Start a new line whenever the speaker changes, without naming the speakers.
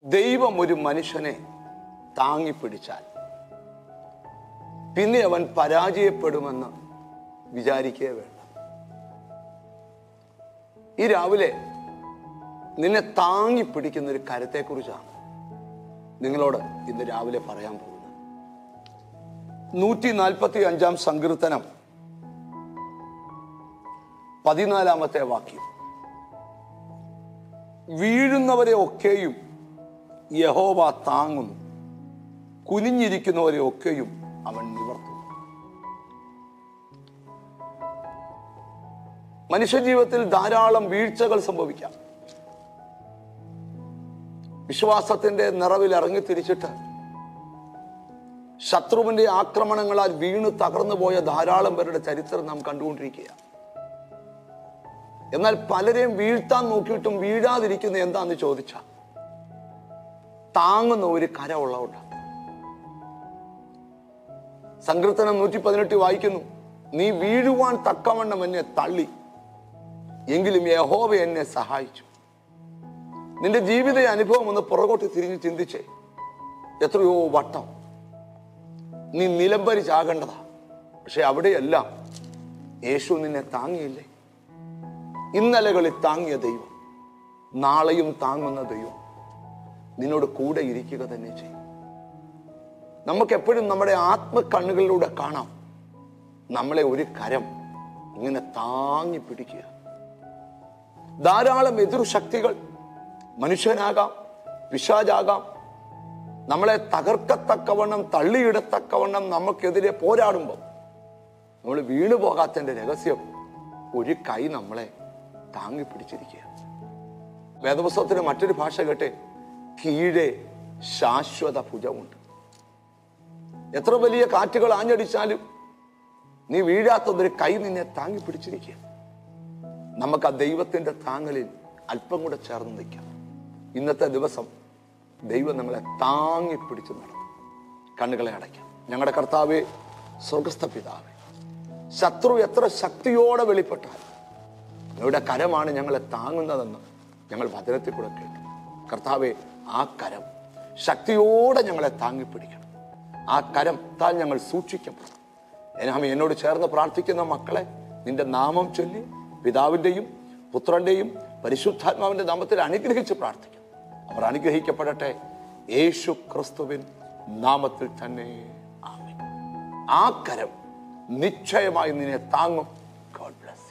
ദൈവം ഒരു മനുഷ്യനെ താങ്ങിപ്പിടിച്ചാൽ പിന്നെ അവൻ പരാജയപ്പെടുമെന്ന് വിചാരിക്കേ വേണ്ട ഈ രാവിലെ നിന്നെ താങ്ങി പിടിക്കുന്ന ഒരു കരത്തെക്കുറിച്ചാണ് നിങ്ങളോട് ഇന്ന് രാവിലെ പറയാൻ പോകുന്നത് നൂറ്റി നാൽപ്പത്തി അഞ്ചാം സങ്കീർത്തനം പതിനാലാമത്തെ വാക്യം വീഴുന്നവരെ ഒക്കെയും യഹോവ താങ്ങുന്നു കുനിഞ്ഞിരിക്കുന്നവരെ ഒക്കെയും അവൻ നിവർത്തുന്നു മനുഷ്യജീവിതത്തിൽ ധാരാളം വീഴ്ചകൾ സംഭവിക്കാം വിശ്വാസത്തിന്റെ നിറവിൽ ഇറങ്ങി തിരിച്ചിട്ട് ശത്രുവിന്റെ ആക്രമണങ്ങളാൽ വീണ് തകർന്നു പോയ ധാരാളം പേരുടെ ചരിത്രം നാം കണ്ടുകൊണ്ടിരിക്കുക എന്നാൽ പലരെയും വീഴ്ത്താൻ നോക്കിയിട്ടും വീഴാതിരിക്കുന്ന എന്താന്ന് ചോദിച്ച താങ്ങുന്ന ഒരു കര ഉള്ളതുകൊണ്ട് സങ്കീർത്തനം നൂറ്റി പതിനെട്ട് വായിക്കുന്നു നീ വീഴുവാൻ തക്കവണ്ണം എന്നെ തള്ളി എങ്കിലും യഹോവ എന്നെ സഹായിച്ചു നിന്റെ ജീവിത അനുഭവം ഒന്ന് പുറകോട്ട് തിരിഞ്ഞ് ചിന്തിച്ചേ എത്രയോ വട്ടം നീ നിലംപരിച്ചാകേണ്ടതാ പക്ഷെ അവിടെയെല്ലാം യേശു നിന്നെ താങ്ങിയില്ലേ ഇന്നലകളിൽ താങ്ങിയ ദൈവം നാളെയും താങ്ങുന്ന ദൈവം നിന്നോട് കൂടെ ഇരിക്കുക തന്നെ ചെയ്യും നമുക്ക് എപ്പോഴും നമ്മുടെ ആത്മകണ്ണുകളിലൂടെ കാണാം നമ്മളെ ഒരു കരം ഇങ്ങനെ താങ്ങി പിടിക്കുക ധാരാളം എതിർശക്തികൾ മനുഷ്യനാകാം പിശാചാകാം നമ്മളെ തകർക്കത്തക്കവണ്ണം തള്ളിയിടത്തക്കവണ്ണം നമുക്കെതിരെ പോരാടുമ്പോൾ നമ്മൾ വീണു പോകാത്തതിന്റെ രഹസ്യം ഒരു കൈ നമ്മളെ താങ്ങി പിടിച്ചിരിക്കുക വേദപുസ്തകത്തിന് മറ്റൊരു ഭാഷ കേട്ടെ കീഴെ ശാശ്വത ഭുജമുണ്ട് എത്ര വലിയ കാറ്റുകൾ ആഞ്ഞടിച്ചാലും നീ വീഴാത്തൊന്നൊരു കൈ നിന്നെ താങ്ങി പിടിച്ചിരിക്കുക നമുക്ക് ആ ദൈവത്തിന്റെ താങ്ങലിൽ അല്പം കൂടെ ചേർന്ന് നിൽക്കാം ഇന്നത്തെ ദിവസം ദൈവം നമ്മളെ താങ്ങി പിടിച്ചു നടത്തും കണ്ണുകളെ അടയ്ക്കാം ഞങ്ങളുടെ കർത്താവെ സ്വർഗസ്ഥ പിതാവേ ശത്രു എത്ര ശക്തിയോടെ വെളിപ്പെട്ടാൽ അങ്ങയുടെ കരമാണ് ഞങ്ങളെ താങ്ങുന്നതെന്ന് ഞങ്ങൾ വചനത്തിൽ കൂടെ കേട്ടു കർത്താവെ ആ കരം ശക്തിയോടെ ഞങ്ങളെ താങ്ങിപ്പിടിക്കണം ആ കരം താൻ ഞങ്ങൾ സൂക്ഷിക്കപ്പെടും എന്നാമ എന്നോട് ചേർന്ന് പ്രാർത്ഥിക്കുന്ന മക്കളെ നിന്റെ നാമം ചൊല്ലി പിതാവിൻ്റെയും പുത്രന്റെയും പരിശുദ്ധാത്മാവിന്റെ നാമത്തിൽ അനുഗ്രഹിച്ച് പ്രാർത്ഥിക്കും അവർ അനുഗ്രഹിക്കപ്പെടട്ടെ യേശു ക്രിസ്തുവിൻ നാമത്തിൽ തന്നെ ആമേൻ ആ കരം നിശ്ചയമായി നിന്നെ താങ്ങും ഗോഡ് ബ്ലസ്